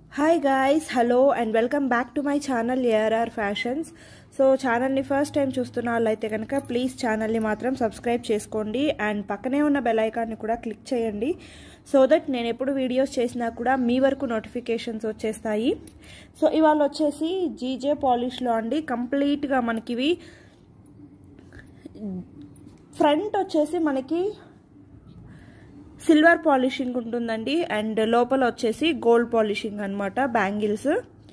hi guys hello and welcome back to my channel ARR fashions so ఛానల్ని first time చూస్తున్న వాళ్ళైతే కనుక please ఛానల్ని మాత్రం సబ్స్క్రైబ్ చేసుకోండి అండ్ పక్కనే ఉన్న బెల్ ఐకాన్ని కూడా క్లిక్ చేయండి సో దట్ నేను ఎప్పుడు వీడియోస్ చేసినా కూడా మీ వరకు నోటిఫికేషన్స్ వచ్చేస్తాయి సో ఇవాళ వచ్చేసి జీజే పాలిష్లో అండి కంప్లీట్గా మనకి ఇవి ఫ్రంట్ వచ్చేసి మనకి సిల్వర్ పాలిషింగ్ ఉంటుందండి అండ్ లోపల వచ్చేసి గోల్డ్ పాలిషింగ్ అనమాట బ్యాంగిల్స్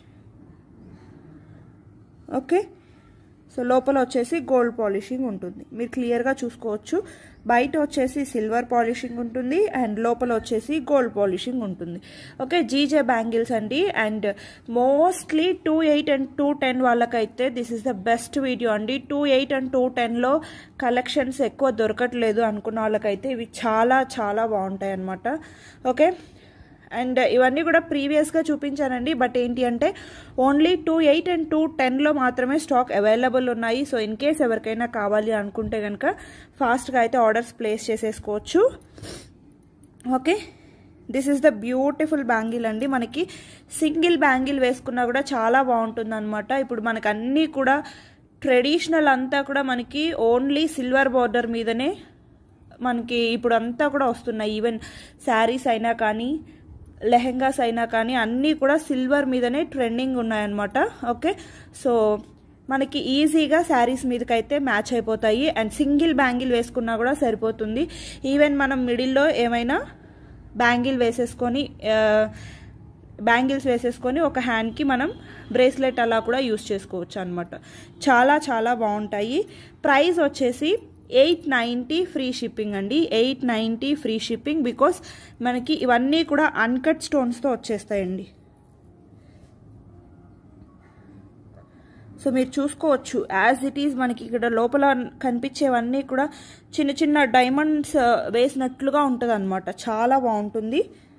ఓకే సో లోపల వచ్చేసి గోల్డ్ పాలిషింగ్ ఉంటుంది మీరు క్లియర్గా చూసుకోవచ్చు బయట వచ్చేసి సిల్వర్ పాలిషింగ్ ఉంటుంది అండ్ లోపల వచ్చేసి గోల్డ్ పాలిషింగ్ ఉంటుంది ఓకే జీజే బ్యాంగిల్స్ అండి and mostly two eight and two ten వాళ్ళకైతే this is the best video అండి టూ ఎయిట్ అండ్ టూ టెన్లో కలెక్షన్స్ ఎక్కువ దొరకట్లేదు అనుకున్న వాళ్ళకైతే ఇవి చాలా చాలా బాగుంటాయి అన్నమాట ఓకే అండ్ ఇవన్నీ కూడా ప్రీవియస్గా చూపించానండి బట్ ఏంటి అంటే only two eight and two టెన్లో మాత్రమే స్టాక్ అవైలబుల్ ఉన్నాయి సో ఇన్ కేస్ ఎవరికైనా కావాలి అనుకుంటే కనుక ఫాస్ట్గా అయితే ఆర్డర్స్ ప్లేస్ చేసేసుకోవచ్చు okay this is the beautiful bangle అండి మనకి సింగిల్ బ్యాంగిల్ వేసుకున్నా కూడా చాలా బాగుంటుంది అనమాట ఇప్పుడు మనకు అన్నీ కూడా ట్రెడిషనల్ అంతా కూడా మనకి ఓన్లీ సిల్వర్ బార్డర్ మీదనే మనకి ఇప్పుడు అంతా కూడా వస్తున్నాయి ఈవెన్ శారీస్ అయినా కానీ లెహెంగాస్ అయినా కానీ అన్నీ కూడా సిల్వర్ మీదనే ట్రెండింగ్ ఉన్నాయన్నమాట ఓకే సో మనకి ఈజీగా శారీస్ మీదకైతే మ్యాచ్ అయిపోతాయి అండ్ సింగిల్ బ్యాంగిల్ వేసుకున్నా కూడా సరిపోతుంది ఈవెన్ మనం మిడిల్లో ఏమైనా బ్యాంగిల్ వేసేసుకొని బ్యాంగిల్స్ వేసేసుకొని ఒక హ్యాండ్కి మనం బ్రేస్లెట్ అలా కూడా యూస్ చేసుకోవచ్చు అనమాట చాలా చాలా బాగుంటాయి ప్రైస్ వచ్చేసి ఎయిట్ నైంటీ ఫ్రీ షిప్పింగ్ అండి eight ninety free shipping because మనకి ఇవన్నీ కూడా అన్కట్ స్టోన్స్తో వచ్చేస్తాయండి సో మీరు చూసుకోవచ్చు యాజ్ ఇట్ ఈజ్ మనకి ఇక్కడ లోపల కనిపించేవన్నీ కూడా చిన్న చిన్న డైమండ్స్ వేసినట్లుగా ఉంటుంది అనమాట చాలా బాగుంటుంది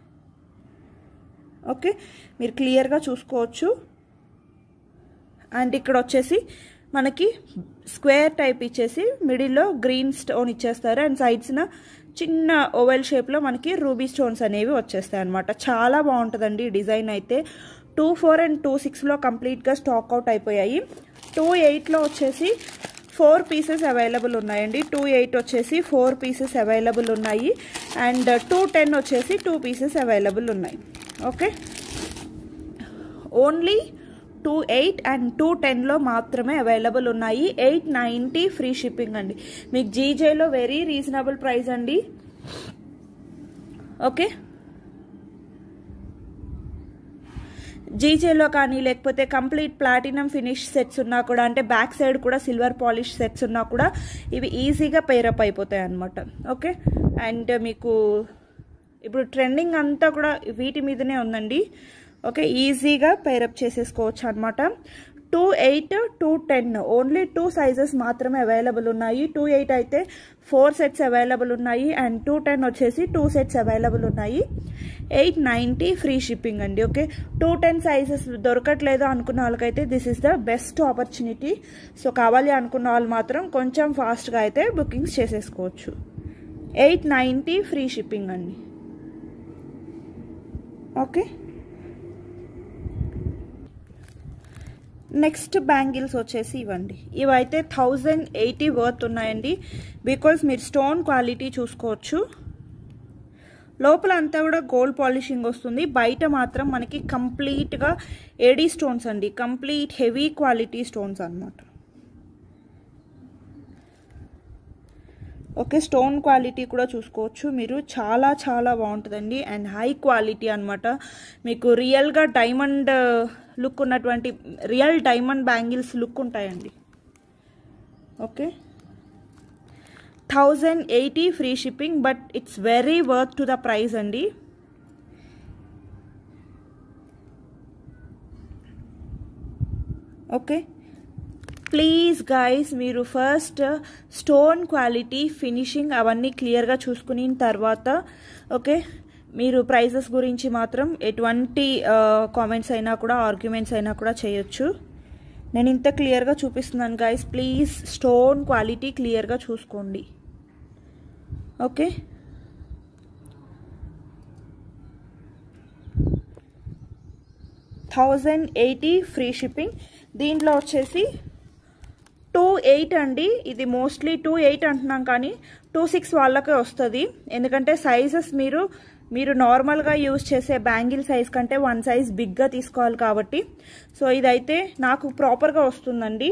ఓకే మీరు క్లియర్గా చూసుకోవచ్చు అండ్ ఇక్కడ వచ్చేసి మనకి స్క్వేర్ టైప్ ఇచ్చేసి మిడిల్లో గ్రీన్ స్టోన్ ఇచ్చేస్తారు అండ్ సైడ్స్న చిన్న ఓవెల్ షేప్లో మనకి రూబీ స్టోన్స్ అనేవి వచ్చేస్తాయి అనమాట చాలా బాగుంటుందండి డిజైన్ అయితే టూ ఫోర్ అండ్ టూ సిక్స్లో కంప్లీట్గా స్టాక్ అవుట్ అయిపోయాయి టూ ఎయిట్లో వచ్చేసి ఫోర్ పీసెస్ అవైలబుల్ ఉన్నాయండి టూ ఎయిట్ వచ్చేసి ఫోర్ పీసెస్ అవైలబుల్ ఉన్నాయి అండ్ టూ టెన్ వచ్చేసి టూ పీసెస్ అవైలబుల్ ఉన్నాయి okay only two eight and two టెన్లో మాత్రమే అవైలబుల్ ఉన్నాయి ఎయిట్ నైంటీ ఫ్రీ షిప్పింగ్ అండి మీకు జీజేలో వెరీ రీజనబుల్ ప్రైస్ అండి ఓకే జీజేలో కానీ లేకపోతే కంప్లీట్ ప్లాటినం ఫినిష్ సెట్స్ ఉన్నా కూడా అంటే బ్యాక్ సైడ్ కూడా సిల్వర్ పాలిష్ సెట్స్ ఉన్నా కూడా ఇవి ఈజీగా పేరప్ అయిపోతాయి అనమాట ఓకే అండ్ మీకు ఇప్పుడు ట్రెండింగ్ అంతా కూడా వీటి మీదనే ఉందండి ఓకే ఈజీగా పేరప్ చేసేసుకోవచ్చు అనమాట two eight two ten only two sizes మాత్రమే అవైలబుల్ ఉన్నాయి టూ ఎయిట్ అయితే ఫోర్ సెట్స్ అవైలబుల్ ఉన్నాయి అండ్ టూ టెన్ వచ్చేసి టూ సెట్స్ అవైలబుల్ ఉన్నాయి ఎయిట్ నైంటీ ఫ్రీ షిప్పింగ్ అండి ఓకే టూ టెన్ సైజెస్ దొరకట్లేదు అనుకున్న వాళ్ళకైతే this is the best opportunity so కావాలి అనుకున్న వాళ్ళు మాత్రం కొంచెం ఫాస్ట్గా అయితే బుకింగ్స్ చేసేసుకోవచ్చు ఎయిట్ నైంటీ ఫ్రీ షిప్పింగ్ అండి ఓకే నెక్స్ట్ బ్యాంగిల్స్ వచ్చేసి ఇవ్వండి ఇవైతే థౌజండ్ ఎయిటీ వర్త్ ఉన్నాయండి బికాజ్ మీరు స్టోన్ క్వాలిటీ చూసుకోవచ్చు లోపల అంతా కూడా గోల్డ్ పాలిషింగ్ వస్తుంది బయట మాత్రం మనకి కంప్లీట్గా ఏడీ స్టోన్స్ అండి కంప్లీట్ హెవీ క్వాలిటీ స్టోన్స్ అనమాట ఓకే స్టోన్ క్వాలిటీ కూడా చూసుకోవచ్చు మీరు చాలా చాలా బాగుంటుందండి అండ్ హై క్వాలిటీ అనమాట మీకు రియల్గా డైమండ్ లుక్ ఉన్నటువంటి రియల్ డైమండ్ బ్యాంగిల్స్ లుక్ ఉంటాయండి okay thousand eighty free shipping but it's very worth to the price అండి ఓకే ప్లీజ్ గైస్ మీరు ఫస్ట్ స్టోన్ క్వాలిటీ ఫినిషింగ్ అవన్నీ క్లియర్గా చూసుకుని తర్వాత ఓకే మీరు ప్రైజెస్ గురించి మాత్రం ఎటువంటి కామెంట్స్ అయినా కూడా ఆర్గ్యుమెంట్స్ అయినా కూడా చేయొచ్చు నేను ఇంత క్లియర్గా చూపిస్తున్నాను గైస్ ప్లీజ్ స్టోన్ క్వాలిటీ క్లియర్గా చూసుకోండి okay thousand eighty free shipping దీంట్లో వచ్చేసి టూ ఎయిట్ అండి ఇది మోస్ట్లీ టూ ఎయిట్ అంటున్నాం కానీ టూ సిక్స్ వాళ్ళకే వస్తుంది ఎందుకంటే సైజెస్ మీరు మీరు నార్మల్గా యూజ్ చేసే బ్యాంగిల్ సైజ్ కంటే వన్ సైజ్ బిగ్గా తీసుకోవాలి కాబట్టి సో ఇదైతే నాకు ప్రాపర్గా వస్తుందండి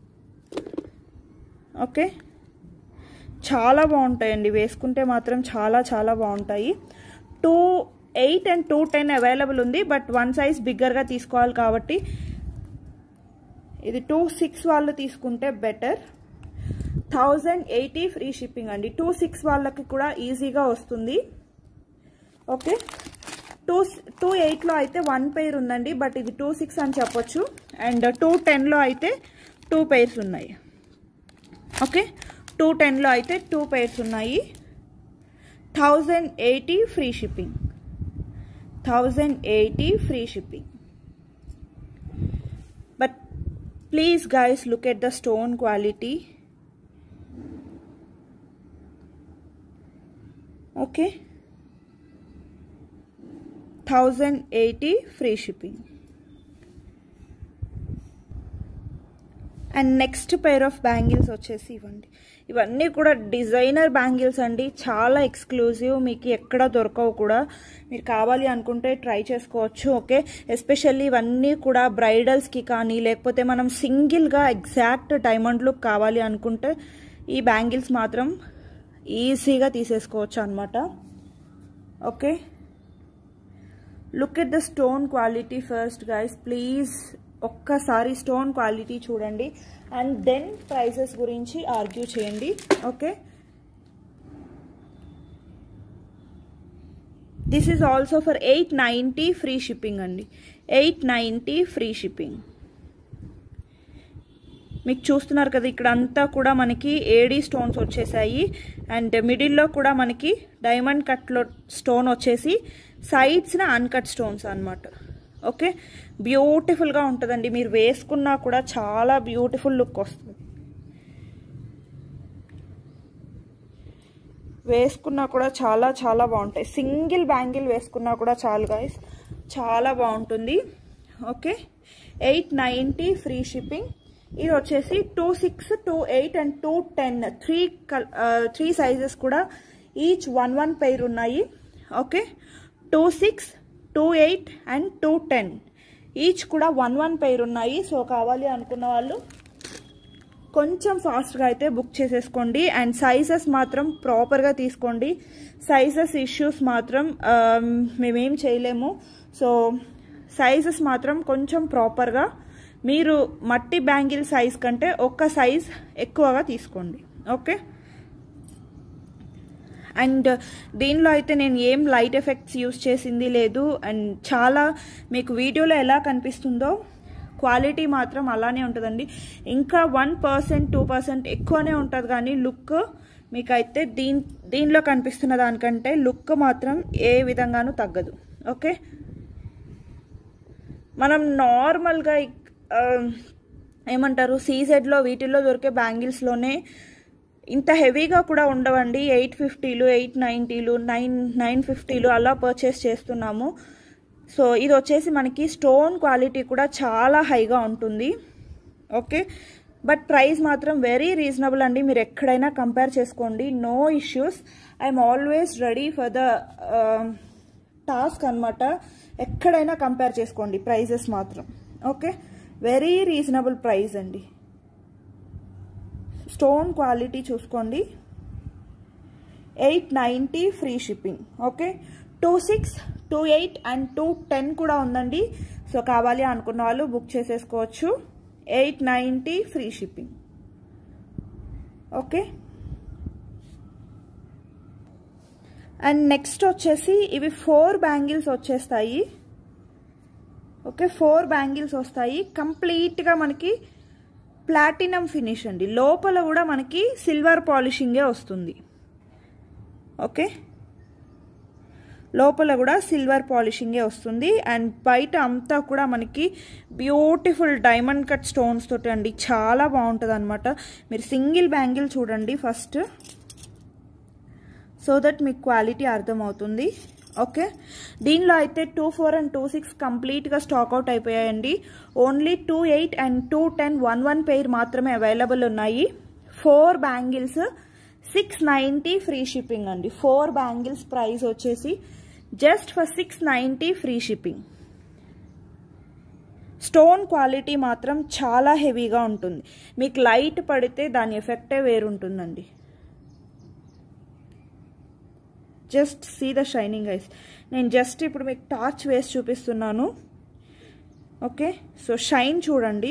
ఓకే చాలా బాగుంటాయండి వేసుకుంటే మాత్రం చాలా చాలా బాగుంటాయి two eight and two ten available ఉంది బట్ వన్ సైజ్ బిగ్గర్గా తీసుకోవాలి కాబట్టి ఇది టూ సిక్స్ వాళ్ళు తీసుకుంటే better thousand eighty free shipping అండి టూ సిక్స్ వాళ్ళకి కూడా ఈజీగా వస్తుంది ఓకే టూ టూ ఎయిట్లో అయితే వన్ పెయిర్ ఉందండి బట్ ఇది టూ సిక్స్ అని చెప్పొచ్చు అండ్ టూ టెన్లో అయితే టూ పెయిర్స్ ఉన్నాయి ఓకే టూ టెన్లో అయితే టూ పెయిర్స్ ఉన్నాయి thousand eighty free shipping thousand eighty free shipping but please guys look at the stone quality okay thousand eighty free shipping and next pair of bangles వచ్చేసి ఇవ్వండి ఇవన్నీ కూడా designer bangles అండి చాలా exclusive మీకు ఎక్కడ దొరకవు కూడా మీరు కావాలి అనుకుంటే ట్రై చేసుకోవచ్చు ఓకే ఎస్పెషల్లీ ఇవన్నీ కూడా బ్రైడల్స్కి కానీ లేకపోతే మనం సింగిల్గా ఎగ్జాక్ట్ డైమండ్ లుక్ కావాలి అనుకుంటే ఈ బ్యాంగిల్స్ మాత్రం ఈజీగా తీసేసుకోవచ్చు అనమాట okay look at the stone quality first guys please ఒక్కసారి స్టోన్ క్వాలిటీ చూడండి అండ్ దెన్ ప్రైసెస్ గురించి ఆర్గ్యూ చేయండి okay this is also for eight ninety free shipping అండి ఎయిట్ నైంటీ ఫ్రీ షిప్పింగ్ మీకు చూస్తున్నారు కదా ఇక్కడ అంతా కూడా మనకి ఏడీ స్టోన్స్ వచ్చేసాయి అండ్ మిడిల్లో కూడా మనకి డైమండ్ కట్లో స్టోన్ వచ్చేసి సైడ్స్న అన్కట్ స్టోన్స్ అనమాట ఓకే బ్యూటిఫుల్గా ఉంటుందండి మీరు వేసుకున్నా కూడా చాలా బ్యూటిఫుల్ లుక్ వస్తుంది వేసుకున్నా కూడా చాలా చాలా బాగుంటాయి సింగిల్ బ్యాంగిల్ వేసుకున్నా కూడా చాలు గాయస్ చాలా బాగుంటుంది okay eight ninety free shipping ఇది వచ్చేసి two six two eight and two ten three కల్ త్రీ సైజెస్ కూడా ఈచ్ వన్ వన్ పెయిర్ ఉన్నాయి okay two six two eight and two ten each కూడా వన్ వన్ పెయిర్ ఉన్నాయి so కావాలి అనుకున్న వాళ్ళు కొంచెం ఫాస్ట్గా అయితే బుక్ చేసేసుకోండి అండ్ సైజెస్ మాత్రం ప్రాపర్గా తీసుకోండి సైజెస్ ఇష్యూస్ మాత్రం మేమేం చేయలేము సో సైజెస్ మాత్రం కొంచెం ప్రాపర్గా మీరు మట్టి బ్యాంగిల్ సైజ్ కంటే ఒక్క సైజ్ ఎక్కువగా తీసుకోండి ఓకే అండ్ దీనిలో అయితే నేను ఏం లైట్ ఎఫెక్ట్స్ యూస్ చేసింది లేదు అండ్ చాలా మీకు వీడియోలో ఎలా కనిపిస్తుందో క్వాలిటీ మాత్రం అలానే ఉంటుందండి ఇంకా వన్ పర్సెంట్ టూ పర్సెంట్ ఎక్కువనే ఉంటుంది కానీ లుక్ మీకైతే దీని దీనిలో కనిపిస్తున్న దానికంటే లుక్ మాత్రం ఏ విధంగానూ తగ్గదు ఓకే మనం నార్మల్గా ఏమంటారు సీజెడ్లో వీటిల్లో దొరికే బ్యాంగిల్స్లోనే ఇంత హెవీగా కూడా ఉండవండి ఎయిట్ ఫిఫ్టీలు ఎయిట్ నైంటీలు నైన్ నైన్ ఫిఫ్టీలు అలా పర్చేస్ చేస్తున్నాము సో ఇది వచ్చేసి మనకి స్టోన్ క్వాలిటీ కూడా చాలా హైగా ఉంటుంది ఓకే బట్ ప్రైస్ మాత్రం వెరీ రీజనబుల్ అండి మీరు ఎక్కడైనా కంపేర్ చేసుకోండి no issues I'm always ready for the task అనమాట ఎక్కడైనా కంపేర్ చేసుకోండి ప్రైజెస్ మాత్రం ఓకే వెరీ రీజనబుల్ ప్రైస్ అండి స్టోన్ క్వాలిటీ చూసుకోండి eight ninety free shipping okay two six two eight and two ten కూడా ఉందండి సో కావాలి అనుకున్న వాళ్ళు బుక్ చేసేసుకోవచ్చు eight ninety free shipping okay and next వచ్చేసి ఇవి ఫోర్ బ్యాంగిల్స్ వచ్చేస్తాయి ఓకే ఫోర్ బ్యాంగిల్స్ వస్తాయి కంప్లీట్గా మనకి ప్లాటినం ఫినిష్ అండి లోపల కూడా మనకి సిల్వర్ పాలిషింగే వస్తుంది ఓకే లోపల కూడా సిల్వర్ పాలిషింగే వస్తుంది అండ్ బయట అంతా కూడా మనకి బ్యూటిఫుల్ డైమండ్ కట్ స్టోన్స్ తోటి అండి చాలా బాగుంటుంది అనమాట మీరు సింగిల్ బ్యాంగిల్ చూడండి ఫస్ట్ సో దట్ మీకు క్వాలిటీ అర్థమవుతుంది ఓకే దీనిలో అయితే two four and two six కంప్లీట్గా స్టాక్అవుట్ అయిపోయాయండి only two eight and two ten one one pair మాత్రమే అవైలబుల్ ఉన్నాయి four bangles six ninety free shipping అండి ఫోర్ బ్యాంగిల్స్ ప్రైస్ వచ్చేసి just for six ninety free shipping stone quality మాత్రం చాలా హెవీగా ఉంటుంది మీకు లైట్ పడితే దాని ఎఫెక్టే వేరుంటుందండి just see the shining ice నేను జస్ట్ ఇప్పుడు మీకు టార్చ్ వేసి చూపిస్తున్నాను ఓకే సో షైన్ చూడండి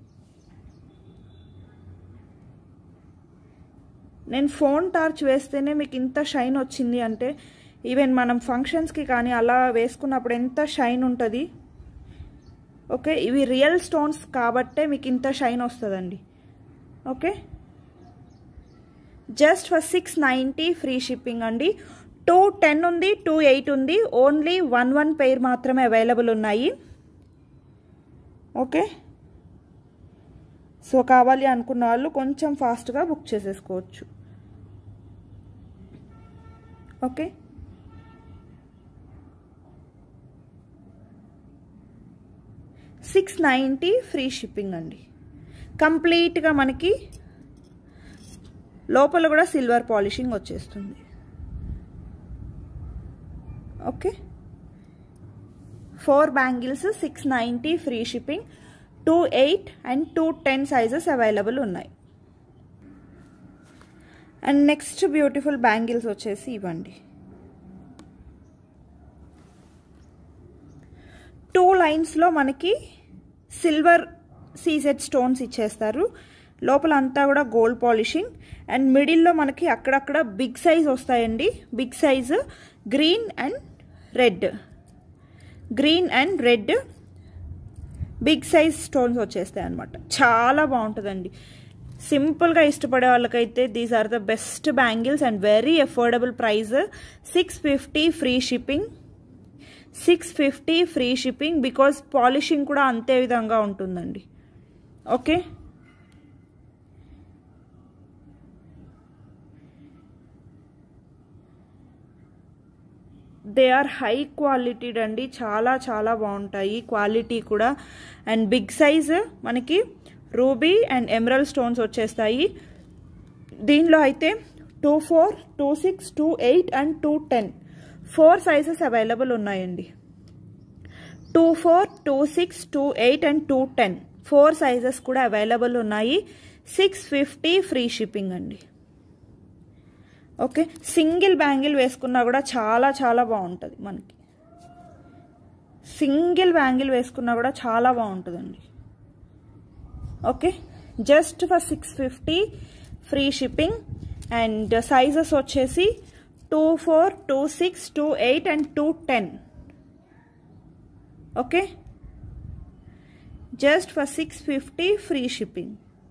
నేను ఫోన్ టార్చ్ వేస్తేనే మీకు ఇంత షైన్ వచ్చింది అంటే ఈవెన్ మనం ఫంక్షన్స్కి కానీ అలా వేసుకున్నప్పుడు ఎంత షైన్ ఉంటుంది ఓకే ఇవి రియల్ స్టోన్స్ కాబట్టే మీకు ఇంత షైన్ వస్తుందండి okay just for six ninety free shipping అండి టూ టెన్ ఉంది టూ ఎయిట్ ఉంది ఓన్లీ వన్ వన్ పెయిర్ మాత్రమే అవైలబుల్ ఉన్నాయి ఓకే సో కావాలి అనుకున్న వాళ్ళు కొంచెం ఫాస్ట్గా బుక్ చేసేసుకోవచ్చు okay six ninety free shipping అండి కంప్లీట్గా మనకి లోపల కూడా సిల్వర్ పాలిషింగ్ వచ్చేస్తుంది okay four bangles six ninety free shipping two eight and two ten sizes available ఉన్నాయి అండ్ నెక్స్ట్ బ్యూటిఫుల్ బ్యాంగిల్స్ వచ్చేసి ఇవ్వండి టూ లైన్స్లో మనకి సిల్వర్ సీజెడ్ స్టోన్స్ ఇచ్చేస్తారు లోపల అంతా కూడా గోల్డ్ పాలిషింగ్ అండ్ మిడిల్లో మనకి అక్కడక్కడ బిగ్ సైజ్ వస్తాయండి big size green and red green and red big size stones వచ్చేస్తాయి అనమాట చాలా బాగుంటుందండి సింపుల్గా ఇష్టపడే వాళ్ళకైతే these are the best bangles and very affordable price six fifty free shipping six fifty free shipping because polishing కూడా అంతే విధంగా ఉంటుందండి okay they are high quality అండి చాలా చాలా బాగుంటాయి క్వాలిటీ కూడా అండ్ బిగ్ సైజ్ మనకి రూబీ అండ్ ఎమరల్ స్టోన్స్ వచ్చేస్తాయి దీనిలో అయితే two four two six two eight and two ten four sizes available ఉన్నాయండి two four two six two eight and two ten four sizes కూడా available ఉన్నాయి six fifty free shipping అండి okay single bangle వేసుకున్నా కూడా చాలా చాలా బాగుంటుంది మనకి సింగిల్ బ్యాంగిల్ వేసుకున్నా కూడా చాలా బాగుంటుందండి okay just for six fifty free shipping and sizes వచ్చేసి two four two six two eight and two ten okay just for six fifty free shipping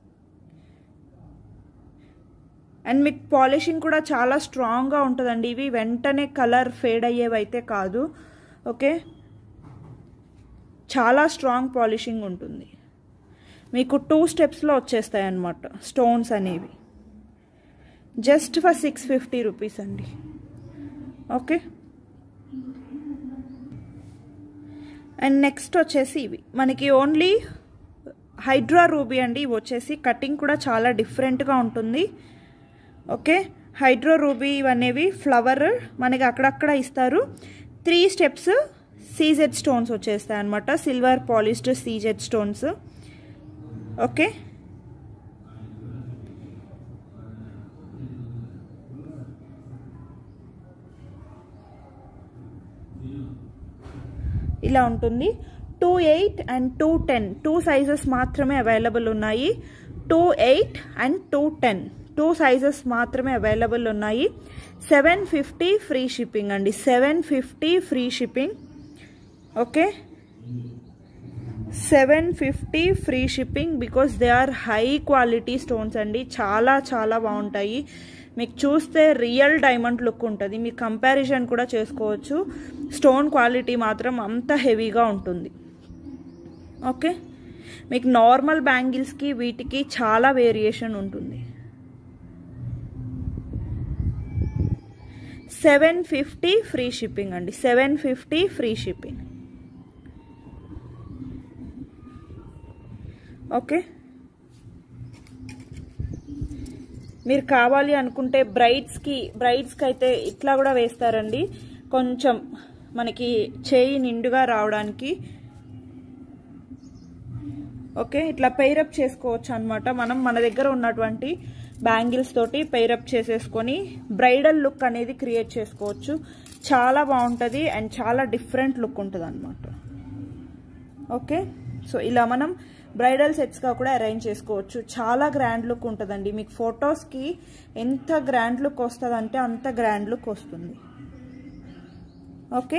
and మీకు పాలిషింగ్ కూడా చాలా స్ట్రాంగ్గా ఉంటుందండి ఇవి వెంటనే కలర్ ఫేడ్ అయ్యేవైతే కాదు ఓకే చాలా స్ట్రాంగ్ పాలిషింగ్ ఉంటుంది మీకు టూ స్టెప్స్లో వచ్చేస్తాయి అన్నమాట స్టోన్స్ అనేవి just for six fifty rupees అండి ఓకే అండ్ నెక్స్ట్ వచ్చేసి ఇవి మనకి ఓన్లీ హైడ్రా రూబీ అండి ఇవి వచ్చేసి కటింగ్ కూడా చాలా డిఫరెంట్గా ఉంటుంది ఓకే హైడ్రో రూబీ ఇవనేవి ఫ్లవర్ మనకి అక్కడక్కడ ఇస్తారు త్రీ స్టెప్స్ సీజెడ్ స్టోన్స్ వచ్చేస్తాయి అనమాట silver polished CZ stones okay ఇలా ఉంటుంది two eight and two ten two sizes మాత్రమే అవైలబుల్ ఉన్నాయి two eight and two ten two sizes మాత్రమే అవైలబుల్ ఉన్నాయి సెవెన్ ఫిఫ్టీ ఫ్రీ షిప్పింగ్ అండి seven fifty free shipping okay seven fifty free shipping because they are high quality stones అండి చాలా చాలా బాగుంటాయి మీకు చూస్తే రియల్ డైమండ్ లుక్ ఉంటుంది మీరు కంపారిజన్ కూడా చేసుకోవచ్చు స్టోన్ క్వాలిటీ మాత్రం అంత హెవీగా ఉంటుంది ఓకే మీకు నార్మల్ బ్యాంగిల్స్కి వీటికి చాలా వేరియేషన్ ఉంటుంది సెవెన్ ఫిఫ్టీ ఫ్రీ షిప్పింగ్ అండి seven fifty free shipping okay మీరు కావాలి అనుకుంటే బ్రైడ్స్కి బ్రైడ్స్కి అయితే ఇట్లా కూడా వేస్తారండి కొంచెం మనకి చేయి నిండుగా రావడానికి ఓకే ఇట్లా పెయిరప్ చేసుకోవచ్చు అనమాట మనం మన దగ్గర ఉన్నటువంటి బ్యాంగిల్స్ తోటి పెయిరప్ చేసేసుకొని బ్రైడల్ లుక్ అనేది క్రియేట్ చేసుకోవచ్చు చాలా బాగుంటుంది అండ్ చాలా డిఫరెంట్ లుక్ ఉంటుంది అనమాట ఓకే సో ఇలా మనం బ్రైడల్ సెట్స్గా కూడా అరేంజ్ చేసుకోవచ్చు చాలా గ్రాండ్ లుక్ ఉంటుందండి మీకు ఫొటోస్కి ఎంత గ్రాండ్ లుక్ వస్తుంది అంటే అంత గ్రాండ్ లుక్ వస్తుంది ఓకే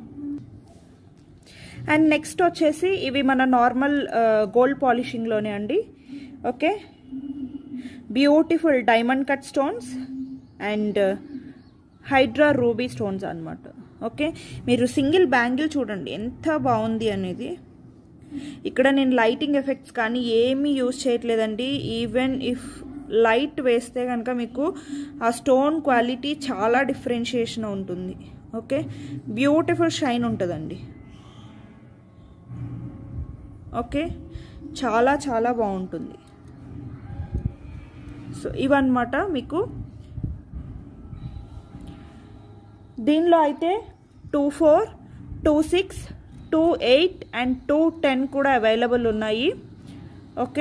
అండ్ నెక్స్ట్ వచ్చేసి ఇవి మన నార్మల్ గోల్డ్ పాలిషింగ్లోనే అండి okay beautiful diamond cut stones and hydra ruby stones అనమాట ఓకే మీరు సింగిల్ బ్యాంగిల్ చూడండి ఎంత బాగుంది అనేది ఇక్కడ నేను లైటింగ్ ఎఫెక్ట్స్ కానీ ఏమీ యూజ్ చేయట్లేదండి ఈవెన్ ఇఫ్ లైట్ వేస్తే కనుక మీకు ఆ స్టోన్ క్వాలిటీ చాలా డిఫరెన్షియేషన్ ఉంటుంది ఓకే బ్యూటిఫుల్ షైన్ ఉంటుందండి ఓకే చాలా చాలా బాగుంటుంది సో ఇవన్నమాట మీకు దీనిలో అయితే two four two six two eight and two ten కూడా అవైలబుల్ ఉన్నాయి ఓకే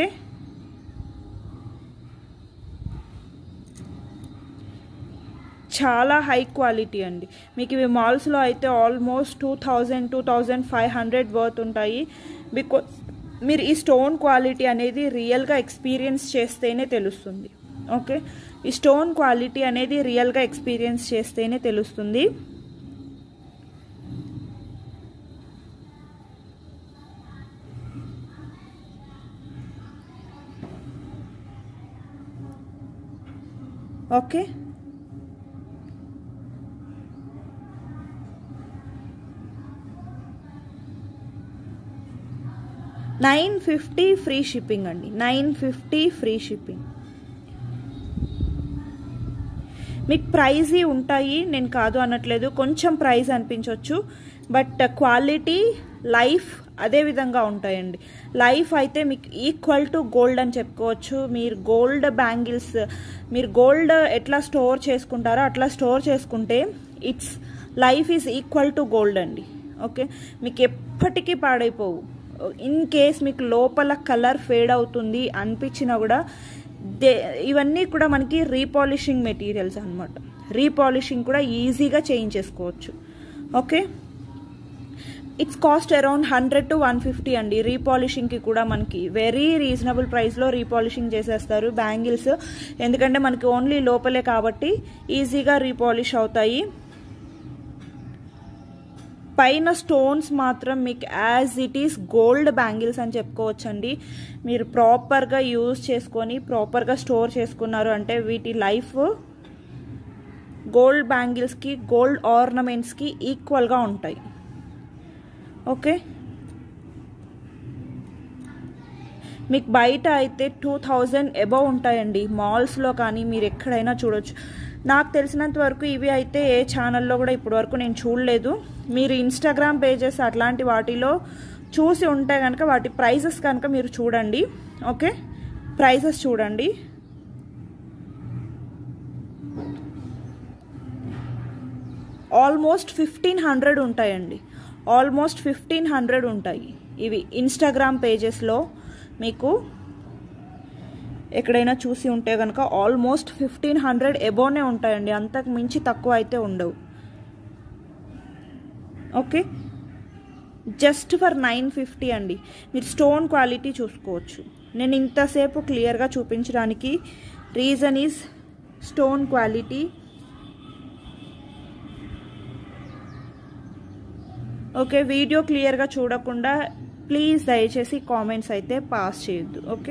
చాలా హై క్వాలిటీ అండి మీకు ఇవి మాల్స్లో అయితే almost two thousand two thousand five hundred worth ఉంటాయి బికాస్ మీరు ఈ స్టోన్ క్వాలిటీ అనేది రియల్గా ఎక్స్పీరియన్స్ చేస్తేనే తెలుస్తుంది ఓకే ఈ స్టోన్ క్వాలిటీ అనేది రియల్గా ఎక్స్పీరియన్స్ చేస్తేనే తెలుస్తుంది okay nine fifty free shipping అండి నైన్ ఫిఫ్టీ ఫ్రీ షిప్పింగ్ మీకు ప్రైజీ ఉంటాయి నేను కాదు అనట్లేదు కొంచెం ప్రైస్ అనిపించవచ్చు బట్ క్వాలిటీ లైఫ్ అదే విధంగా ఉంటాయండి లైఫ్ అయితే మీకు ఈక్వల్ టు గోల్డ్ అని చెప్పుకోవచ్చు మీరు గోల్డ్ బ్యాంగిల్స్ మీరు గోల్డ్ ఎట్లా స్టోర్ చేసుకుంటారో అట్లా స్టోర్ చేసుకుంటే it's life is equal to gold అండి ఓకే మీకు ఎప్పటికీ పాడైపోవు ఇన్ కేస్ మీకు లోపల కలర్ ఫేడ్ అవుతుంది అనిపించినా కూడా దే ఇవన్నీ కూడా మనకి రీపాలిషింగ్ మెటీరియల్స్ అనమాట రీపాలిషింగ్ కూడా ఈజీగా చేంజ్ చేసుకోవచ్చు okay it's cost around hundred to one fifty అండి రీపాలిషింగ్కి కూడా మనకి వెరీ రీజనబుల్ ప్రైస్లో రీపాలిషింగ్ చేసేస్తారు బ్యాంగిల్స్ ఎందుకంటే మనకి ఓన్లీ లోపలే కాబట్టి ఈజీగా రీపాలిష్ అవుతాయి పైన స్టోన్స్ మాత్రం మీకు as it is gold bangles అని చెప్పుకోవచ్చండి మీరు ప్రాపర్గా యూజ్ చేసుకొని ప్రాపర్గా స్టోర్ చేసుకున్నారు అంటే వీటి లైఫ్ గోల్డ్ బ్యాంగిల్స్కి గోల్డ్ ఆర్నమెంట్స్కి ఈక్వల్గా ఉంటాయి ఓకే మీకు బయట అయితే టూ థౌజండ్ అబవ్ ఉంటాయండి మాల్స్లో కానీ మీరు ఎక్కడైనా చూడొచ్చు నాకు తెలిసినంత వరకు ఇవి అయితే ఏ ఛానల్లో కూడా ఇప్పటివరకు నేను చూడలేదు మీరు ఇన్స్టాగ్రామ్ పేజెస్ అట్లాంటి వాటిలో చూసి ఉంటే కనుక వాటి ప్రైజెస్ కనుక మీరు చూడండి ఓకే ప్రైజెస్ చూడండి ఆల్మోస్ట్ ఫిఫ్టీన్ హండ్రెడ్ ఉంటాయండి ఆల్మోస్ట్ ఫిఫ్టీన్ హండ్రెడ్ ఉంటాయి ఇవి ఇన్స్టాగ్రామ్ పేజెస్లో మీకు ఎక్కడైనా చూసి ఉంటే కనుక ఆల్మోస్ట్ ఫిఫ్టీన్ హండ్రెడ్ ఎబోనే ఉంటాయండి అంతకు మించి తక్కువ అయితే ఉండవు okay just for nine fifty అండి మీరు స్టోన్ క్వాలిటీ చూసుకోవచ్చు నేను ఇంతసేపు క్లియర్గా చూపించడానికి reason is stone quality okay video క్లియర్గా చూడకుండా ప్లీజ్ దయచేసి కామెంట్స్ అయితే పాస్ చేయొద్దు okay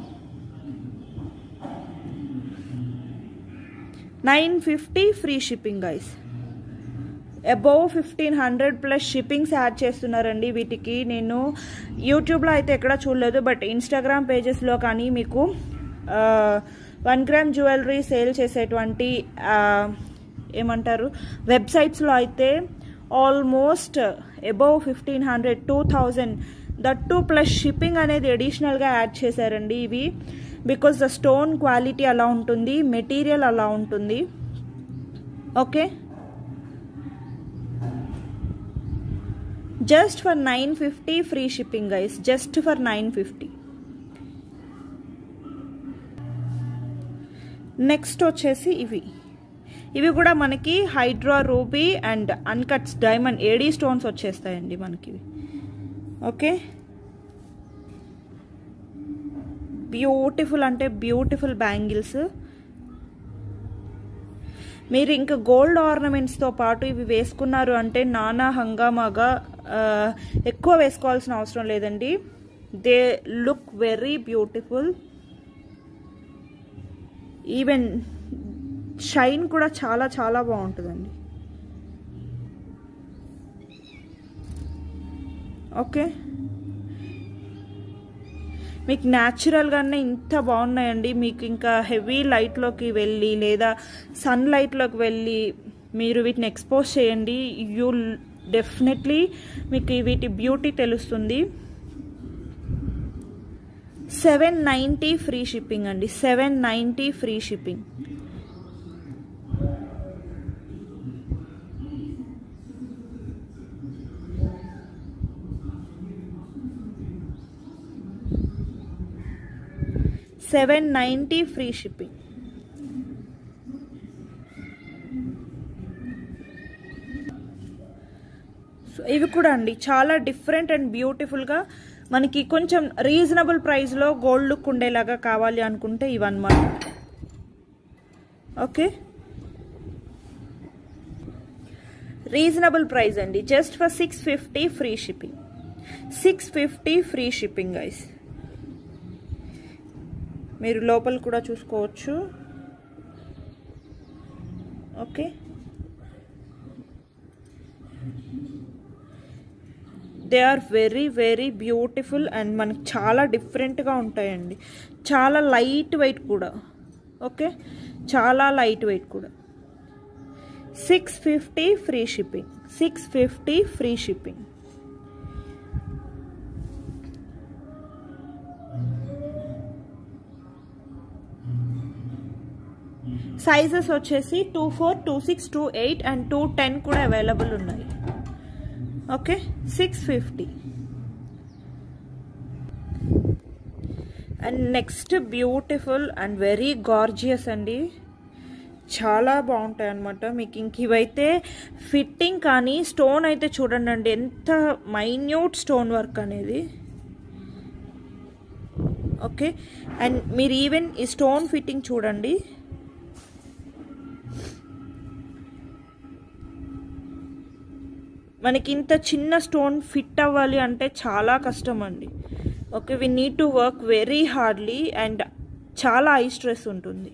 nine fifty free shipping guys above fifteen hundred plus shippings add చేస్తున్నారండి వీటికి నేను యూట్యూబ్లో అయితే ఎక్కడ చూడలేదు బట్ ఇన్స్టాగ్రామ్ పేజెస్లో కానీ మీకు వన్ గ్రామ్ జ్యువెలరీ సేల్ చేసేటువంటి ఏమంటారు వెబ్సైట్స్లో అయితే almost above fifteen hundred two thousand that two plus shipping అనేది అడిషనల్గా యాడ్ చేశారండి ఇవి బికాస్ ద స్టోన్ క్వాలిటీ అలా ఉంటుంది మెటీరియల్ అలా ఉంటుంది okay just for nine fifty free shipping guys just for nine fifty next వచ్చేసి ఇవి ఇవి కూడా మనకి hydra ruby and uncuts diamond AD stones వచ్చేస్తాయండి మనకి ఇవి ఓకే బ్యూటిఫుల్ అంటే బ్యూటిఫుల్ బ్యాంగిల్స్ మీరు ఇంకా గోల్డ్ ఆర్నమెంట్స్తో పాటు ఇవి వేసుకున్నారు అంటే నానా హంగామాగా ఎక్కువ వేసుకోవాల్సిన అవసరం లేదండి they look very beautiful even shine కూడా చాలా చాలా బాగుంటుందండి ఓకే మీకు న్యాచురల్గానే ఇంత బాగున్నాయండి మీకు ఇంకా హెవీ లైట్లోకి వెళ్ళి లేదా సన్ లైట్లోకి వెళ్ళి మీరు వీటిని ఎక్స్పోజ్ చేయండి యూ డెఫినెట్లీ మీకు వీటి బ్యూటీ తెలుస్తుంది సెవెన్ నైంటీ ఫ్రీ షిప్పింగ్ అండి seven ninety free shipping seven ninety free shipping so ఇవి కూడా అండి చాలా డిఫరెంట్ అండ్ బ్యూటిఫుల్గా మనకి కొంచెం రీజనబుల్ ప్రైస్లో గోల్డ్ లుక్ ఉండేలాగా కావాలి అనుకుంటే ఇవన్నమాట ఓకే రీజనబుల్ ప్రైస్ అండి just for six fifty free shipping six fifty free shipping guys మీరు లోపల కూడా చూసుకోవచ్చు okay they are very very beautiful and మనకి చాలా డిఫరెంట్గా ఉంటాయండి చాలా లైట్ వెయిట్ కూడా ఓకే చాలా లైట్ వెయిట్ కూడా six fifty free shipping six fifty free shipping sizes వచ్చేసి two four two six two eight and two ten కూడా అవైలబుల్ ఉన్నాయి okay six fifty and next beautiful and very gorgeous అండి చాలా బాగుంటాయి అనమాట మీకు ఇంక ఇవైతే ఫిట్టింగ్ కానీ స్టోన్ అయితే చూడండి అండి ఎంత మైన్యూట్ స్టోన్ వర్క్ అనేది ఓకే అండ్ మీరు ఈవెన్ ఈ స్టోన్ ఫిట్టింగ్ చూడండి మనకి ఇంత చిన్న స్టోన్ ఫిట్ అవ్వాలి అంటే చాలా కష్టం అండి okay we need to work very hardly and చాలా ఐ స్ట్రెస్ ఉంటుంది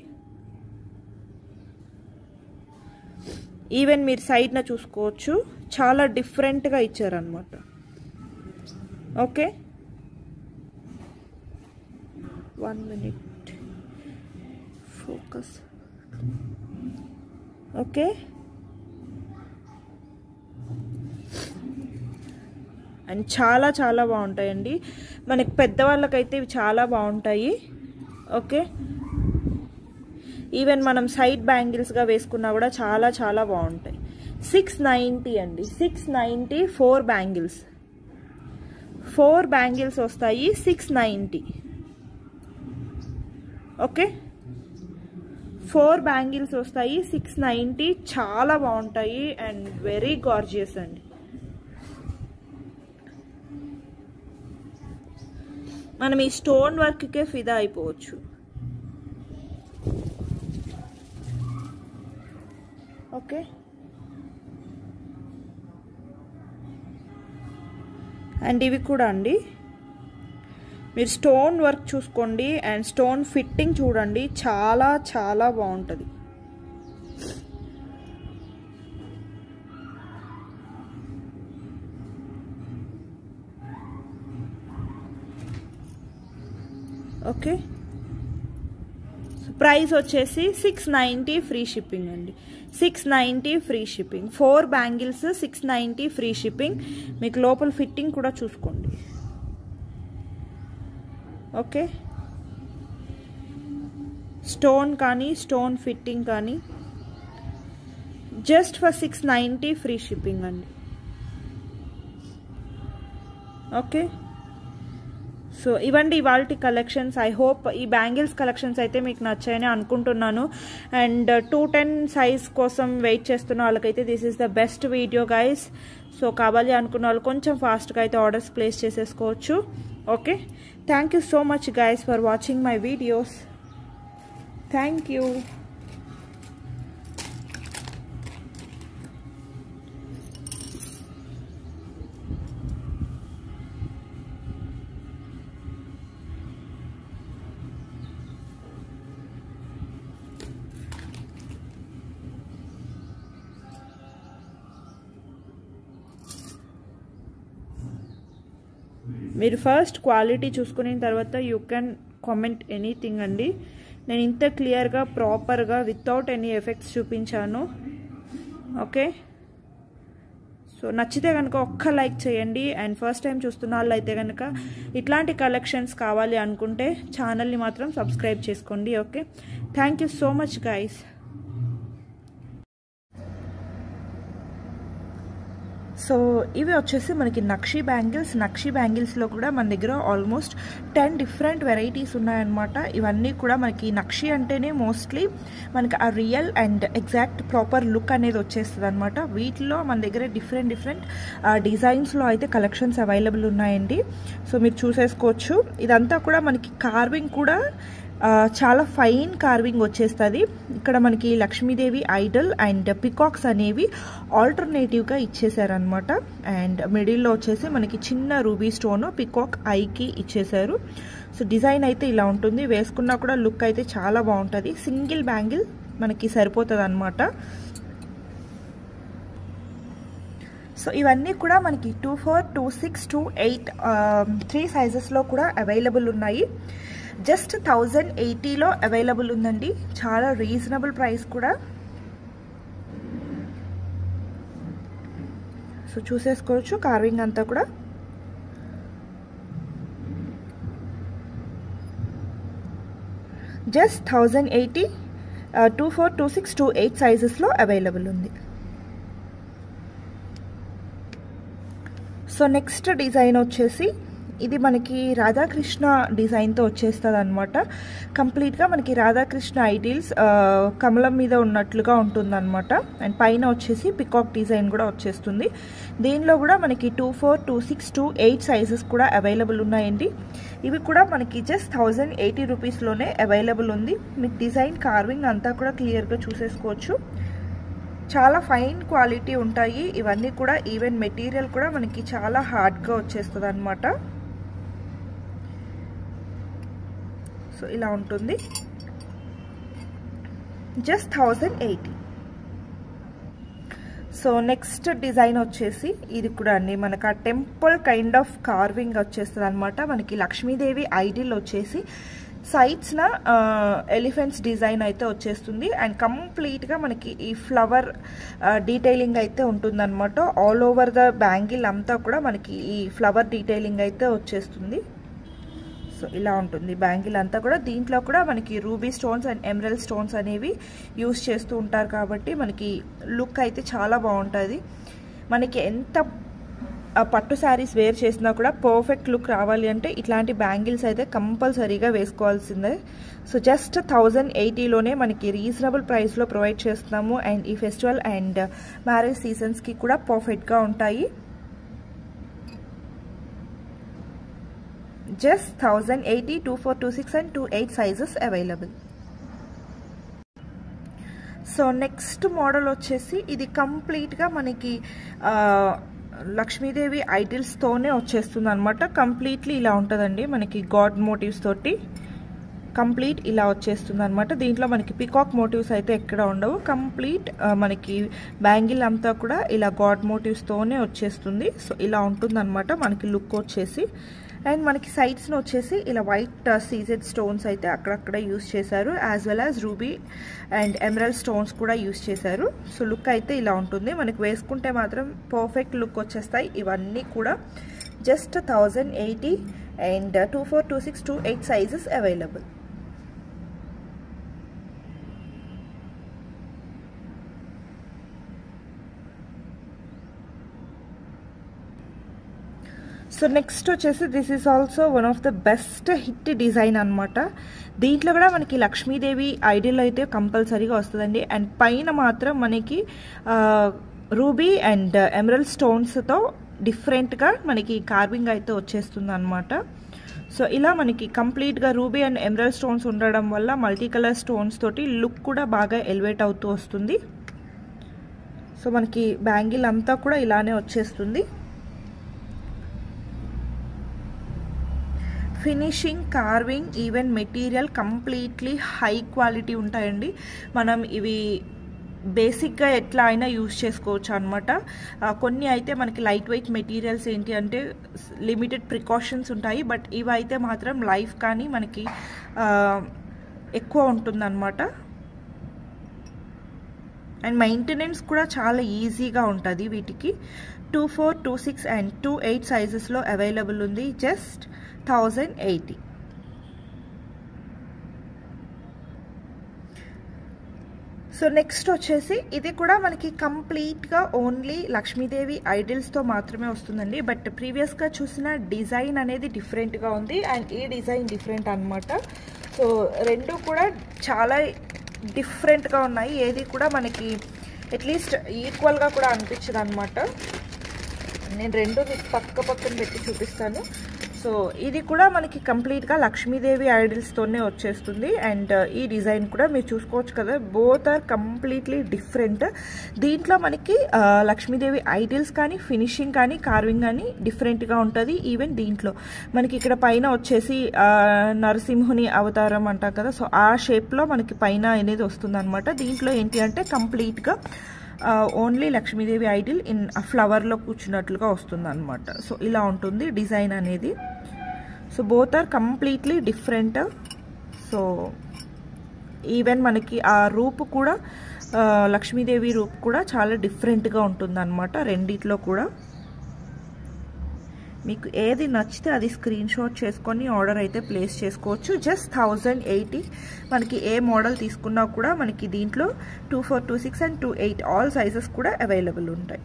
ఈవెన్ మీరు సైడ్న చూసుకోవచ్చు చాలా డిఫరెంట్గా ఇచ్చారనమాట okay one minute focus okay and చాలా చాలా బాగుంటాయండి మనకి పెద్దవాళ్ళకైతే ఇవి చాలా బాగుంటాయి ఓకే ఈవెన్ మనం సైడ్ బ్యాంగిల్స్గా వేసుకున్నా కూడా చాలా చాలా బాగుంటాయి సిక్స్ నైంటీ అండి six ninety four bangles four bangles వస్తాయి six ninety okay four bangles వస్తాయి సిక్స్ నైంటీ చాలా బాగుంటాయి అండ్ వెరీ గార్జియస్ అండి మనం ఈ స్టోన్ వర్క్కే ఫిదా అయిపోవచ్చు ఓకే అండ్ ఇవి కూడా అండి మీరు స్టోన్ వర్క్ చూసుకోండి అండ్ స్టోన్ ఫిట్టింగ్ చూడండి చాలా చాలా బాగుంటుంది ఓకే సో ప్రైస్ వచ్చేసి సిక్స్ నైంటీ ఫ్రీ షిప్పింగ్ అండి six ninety free shipping four bangles six ninety free shipping మీకు లోపల ఫిట్టింగ్ కూడా చూసుకోండి ఓకే స్టోన్ కానీ స్టోన్ ఫిట్టింగ్ కానీ just for six ninety free shipping అండి ఓకే సో ఇవండి ఇవాళ కలెక్షన్స్ ఐ హోప్ ఈ బ్యాంగిల్స్ కలెక్షన్స్ అయితే మీకు నచ్చాయని అనుకుంటున్నాను అండ్ టూ టెన్ సైజ్ కోసం వెయిట్ చేస్తున్న వాళ్ళకైతే this is the best video guys so కావాలి అనుకున్న వాళ్ళు కొంచెం ఫాస్ట్గా అయితే ఆర్డర్స్ ప్లేస్ చేసేసుకోవచ్చు okay thank you so much guys for watching my videos thank you మీరు ఫస్ట్ క్వాలిటీ చూసుకున్న తర్వాత యూ కెన్ కామెంట్ ఎనీథింగ్ అండి నేను ఇంత క్లియర్గా ప్రాపర్గా వితౌట్ ఎనీ ఎఫెక్ట్స్ చూపించాను ఓకే సో నచ్చితే కనుక ఒక్క లైక్ చేయండి అండ్ ఫస్ట్ టైం చూస్తున్న వాళ్ళు అయితే కనుక ఇట్లాంటి కలెక్షన్స్ కావాలి అనుకుంటే ఛానల్ని మాత్రం సబ్స్క్రైబ్ చేసుకోండి okay thank you so much guys so ఇవి వచ్చేసి మనకి నక్షి బ్యాంగిల్స్ నక్షి బ్యాంగిల్స్లో కూడా మన దగ్గర ఆల్మోస్ట్ టెన్ డిఫరెంట్ వెరైటీస్ ఉన్నాయన్నమాట ఇవన్నీ కూడా మనకి నక్షి అంటేనే మోస్ట్లీ మనకి ఆ real and exact proper look అనేది వచ్చేస్తుంది అనమాట వీటిలో మన దగ్గర డిఫరెంట్ డిఫరెంట్ డిజైన్స్లో అయితే కలెక్షన్స్ అవైలబుల్ ఉన్నాయండి సో మీరు చూసేసుకోవచ్చు ఇదంతా కూడా మనకి కార్వింగ్ కూడా చాలా ఫైన్ కార్వింగ్ వచ్చేస్తుంది ఇక్కడ మనకి లక్ష్మీదేవి ఐడల్ అండ్ పికాక్స్ అనేవి ఆల్టర్నేటివ్గా ఇచ్చేసారనమాట అండ్ మిడిల్లో వచ్చేసి మనకి చిన్న రూబీ స్టోన్ పికాక్ ఐకి ఇచ్చేసారు సో డిజైన్ అయితే ఇలా ఉంటుంది వేసుకున్నా కూడా లుక్ అయితే చాలా బాగుంటుంది సింగిల్ బ్యాంగిల్ మనకి సరిపోతుంది అనమాట సో ఇవన్నీ కూడా మనకి two four two six two eight three సైజెస్లో కూడా అవైలబుల్ ఉన్నాయి జస్ట్ థౌజండ్ ఎయిటీలో అవైలబుల్ ఉందండి చాలా రీజనబుల్ ప్రైస్ కూడా సో చూసేసుకోవచ్చు కార్వింగ్ అంతా కూడా just thousand eighty two four two six two eight సైజెస్లో అవైలబుల్ ఉంది సో నెక్స్ట్ డిజైన్ వచ్చేసి ఇది మనకి రాధాకృష్ణ డిజైన్తో వచ్చేస్తుంది అనమాట కంప్లీట్గా మనకి రాధాకృష్ణ ఐడిల్స్ కమలం మీద ఉన్నట్లుగా ఉంటుందన్నమాట అండ్ పైన వచ్చేసి పికాక్ డిజైన్ కూడా వచ్చేస్తుంది దీనిలో కూడా మనకి two four two six two eight sizes కూడా అవైలబుల్ ఉన్నాయండి ఇవి కూడా మనకి జస్ట్ థౌజండ్ ఎయిటీ రూపీస్లోనే అవైలబుల్ ఉంది మీకు డిజైన్ కార్వింగ్ అంతా కూడా క్లియర్గా చూసేసుకోవచ్చు చాలా ఫైన్ క్వాలిటీ ఉంటాయి ఇవన్నీ కూడా ఈవెన్ మెటీరియల్ కూడా మనకి చాలా హార్డ్గా వచ్చేస్తుంది అనమాట సో ఇలా ఉంటుంది just thousand eighty so next design వచ్చేసి ఇది కూడా అండి మనకు ఆ టెంపుల్ కైండ్ ఆఫ్ కార్వింగ్ వచ్చేస్తుంది అనమాట మనకి లక్ష్మీదేవి ఐడిల్ వచ్చేసి సైడ్స్న ఎలిఫెంట్స్ డిజైన్ అయితే వచ్చేస్తుంది అండ్ కంప్లీట్గా మనకి ఈ ఫ్లవర్ డీటెయిలింగ్ అయితే ఉంటుందన్నమాట ఆల్ ఓవర్ ద బ్యాంగిల్ అంతా కూడా మనకి ఈ ఫ్లవర్ డీటెయిలింగ్ అయితే వచ్చేస్తుంది సో ఇలా ఉంటుంది బ్యాంగిల్ అంతా కూడా దీంట్లో కూడా మనకి ruby stones and emerald stones అనేవి యూస్ చేస్తూ ఉంటారు కాబట్టి మనకి లుక్ అయితే చాలా బాగుంటుంది మనకి ఎంత పట్టు శారీస్ వేర్ చేసినా కూడా పర్ఫెక్ట్ లుక్ రావాలి అంటే ఇట్లాంటి బ్యాంగిల్స్ అయితే కంపల్సరీగా వేసుకోవాల్సిందే సో జస్ట్ థౌజండ్ ఎయిటీలోనే మనకి రీజనబుల్ ప్రైస్లో ప్రొవైడ్ చేస్తున్నాము అండ్ ఈ ఫెస్టివల్ అండ్ మ్యారేజ్ సీజన్స్కి కూడా పర్ఫెక్ట్గా ఉంటాయి just thousand eighty two four two six and two eight sizes available so next model వచ్చేసి ఇది కంప్లీట్గా మనకి లక్ష్మీదేవి ఐడిల్స్తోనే వచ్చేస్తుంది అనమాట కంప్లీట్లీ ఇలా ఉంటుందండి మనకి గాడ్ మోటివ్స్ తోటి కంప్లీట్ ఇలా వచ్చేస్తుంది అనమాట దీంట్లో మనకి పికాక్ మోటివ్స్ అయితే ఎక్కడ ఉండవు కంప్లీట్ మనకి బ్యాంగిల్ అంతా కూడా ఇలా గాడ్ మోటివ్స్తోనే వచ్చేస్తుంది సో ఇలా ఉంటుంది అనమాట మనకి లుక్ వచ్చేసి అండ్ మనకి సైడ్స్లో వచ్చేసి ఇలా వైట్ సీజెడ్ స్టోన్స్ అయితే అక్కడక్కడ యూస్ చేశారు as well as ruby and emerald stones కూడా యూస్ చేశారు సో లుక్ అయితే ఇలా ఉంటుంది మనకి వేసుకుంటే మాత్రం పర్ఫెక్ట్ లుక్ వచ్చేస్తాయి ఇవన్నీ కూడా just thousand eighty and two four two six two eight sizes available so next వచ్చేసి this is also one of the best hit design అనమాట దీంట్లో కూడా మనకి లక్ష్మీదేవి ఐడియల్ అయితే కంపల్సరీగా వస్తుందండి అండ్ పైన మాత్రం మనకి రూబీ అండ్ ఎమరల్ స్టోన్స్తో డిఫరెంట్గా మనకి కార్వింగ్ అయితే వచ్చేస్తుంది అనమాట సో ఇలా మనకి కంప్లీట్గా రూబీ అండ్ ఎమరల్ స్టోన్స్ ఉండడం వల్ల మల్టీ కలర్ స్టోన్స్ తోటి లుక్ కూడా బాగా ఎలివేట్ అవుతూ వస్తుంది సో మనకి బ్యాంగిల్ అంతా కూడా ఇలానే వచ్చేస్తుంది finishing carving even material completely high quality ఉంటాయండి మనం ఇవి బేసిక్గా ఎట్లా అయినా యూస్ చేసుకోవచ్చు అనమాట కొన్ని అయితే మనకి లైట్ వెయిట్ మెటీరియల్స్ ఏంటి అంటే లిమిటెడ్ ప్రికాషన్స్ ఉంటాయి బట్ ఇవి అయితే మాత్రం లైఫ్ కానీ మనకి ఎక్కువ ఉంటుందన్నమాట అండ్ మెయింటెనెన్స్ కూడా చాలా ఈజీగా ఉంటుంది వీటికి two four two six and two eight సైజెస్లో అవైలబుల్ ఉంది just thousand eighty so next వచ్చేసి ఇది కూడా మనకి కంప్లీట్గా ఓన్లీ లక్ష్మీదేవి ఐడిల్స్తో మాత్రమే వస్తుందండి బట్ ప్రీవియస్గా చూసిన డిజైన్ అనేది డిఫరెంట్గా ఉంది అండ్ ఈ డిజైన్ డిఫరెంట్ అనమాట సో రెండు కూడా చాలా డిఫరెంట్గా ఉన్నాయి ఏది కూడా మనకి అట్లీస్ట్ ఈక్వల్గా కూడా అనిపించదు అనమాట నేను రెండు మీకు పక్క పక్కన పెట్టి చూపిస్తాను సో ఇది కూడా మనకి కంప్లీట్గా లక్ష్మీదేవి ఐడల్స్తోనే వచ్చేస్తుంది అండ్ ఈ డిజైన్ కూడా మీరు చూసుకోవచ్చు కదా బోత్ ఆర్ కంప్లీట్లీ డిఫరెంట్ దీంట్లో మనకి లక్ష్మీదేవి ఐడిల్స్ కానీ ఫినిషింగ్ కానీ కార్వింగ్ కానీ డిఫరెంట్గా ఉంటుంది ఈవెన్ దీంట్లో మనకి ఇక్కడ పైన వచ్చేసి నరసింహుని అవతారం అంటాం కదా సో ఆ షేప్లో మనకి పైన అనేది వస్తుంది అనమాట దీంట్లో ఏంటి అంటే కంప్లీట్గా ఓన్లీ లక్ష్మీదేవి ఐడిల్ ఇన్ ఫ్లవర్లో కూర్చున్నట్లుగా వస్తుంది అనమాట సో ఇలా ఉంటుంది డిజైన్ అనేది so both are completely different so even మనకి ఆ రూపు కూడా లక్ష్మీదేవి రూప్ కూడా చాలా డిఫరెంట్గా ఉంటుంది అనమాట రెండిట్లో కూడా మీకు ఏది నచ్చితే అది స్క్రీన్ షాట్ చేసుకొని ఆర్డర్ అయితే ప్లేస్ చేసుకోవచ్చు జస్ట్ థౌజండ్ ఎయిటీ మనకి ఏ మోడల్ తీసుకున్నా కూడా మనకి దీంట్లో two four two six and two eight all sizes కూడా అవైలబుల్ ఉంటాయి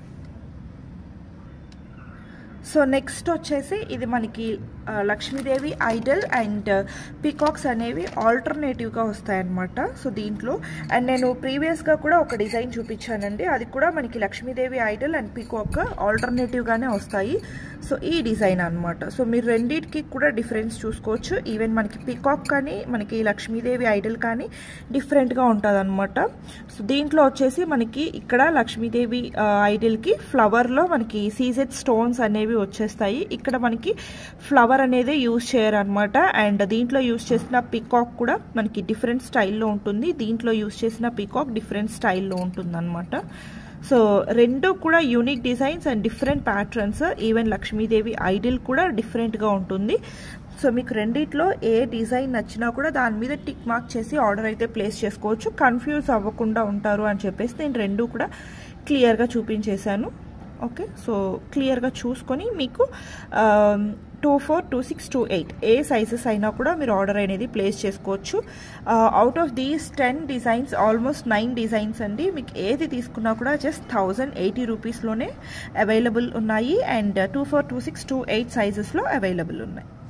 సో నెక్స్ట్ వచ్చేసి ఇది మనకి లక్ష్మీదేవి ఐడల్ అండ్ పీకాక్స్ అనేవి ఆల్టర్నేటివ్గా వస్తాయన్నమాట సో దీంట్లో అండ్ నేను ప్రీవియస్గా కూడా ఒక డిజైన్ చూపించానండి అది కూడా మనకి లక్ష్మీదేవి ఐడల్ అండ్ పీకాక్ ఆల్టర్నేటివ్గానే వస్తాయి సో ఈ డిజైన్ అనమాట సో మీరు రెండింటికి కూడా డిఫరెన్స్ చూసుకోవచ్చు ఈవెన్ మనకి పీకాక్ కానీ మనకి లక్ష్మీదేవి ఐడల్ కానీ డిఫరెంట్గా ఉంటుంది అనమాట సో దీంట్లో వచ్చేసి మనకి ఇక్కడ లక్ష్మీదేవి ఐడల్కి ఫ్లవర్లో మనకి సీజెడ్ స్టోన్స్ అనేవి వచ్చేస్తాయి ఇక్కడ మనకి ఫ్లవర్ అనేది యూజ్ చేయరనమాట అండ్ దీంట్లో యూజ్ చేసిన పికాక్ కూడా మనకి డిఫరెంట్ స్టైల్లో ఉంటుంది దీంట్లో యూజ్ చేసిన పికాక్ డిఫరెంట్ స్టైల్లో ఉంటుంది అనమాట సో రెండు కూడా unique designs and different patterns even Lakshmidevi idol కూడా డిఫరెంట్గా ఉంటుంది సో మీకు రెండిట్లో ఏ డిజైన్ నచ్చినా కూడా దాని మీద టిక్ మార్క్ చేసి ఆర్డర్ అయితే ప్లేస్ చేసుకోవచ్చు కన్ఫ్యూజ్ అవ్వకుండా ఉంటారు అని చెప్పేసి నేను రెండు కూడా క్లియర్గా చూపించేశాను ఓకే సో క్లియర్గా చూసుకొని మీకు two four two six two eight ఏ సైజెస్ అయినా కూడా మీరు ఆర్డర్ అనేది ప్లేస్ చేసుకోవచ్చు out of these ten designs almost nine designs అండి మీకు ఏది తీసుకున్నా కూడా జస్ట్ థౌజండ్ ఎయిటీ రూపీస్లోనే అవైలబుల్ ఉన్నాయి and two four two six two eight సైజెస్లో అవైలబుల్ ఉన్నాయి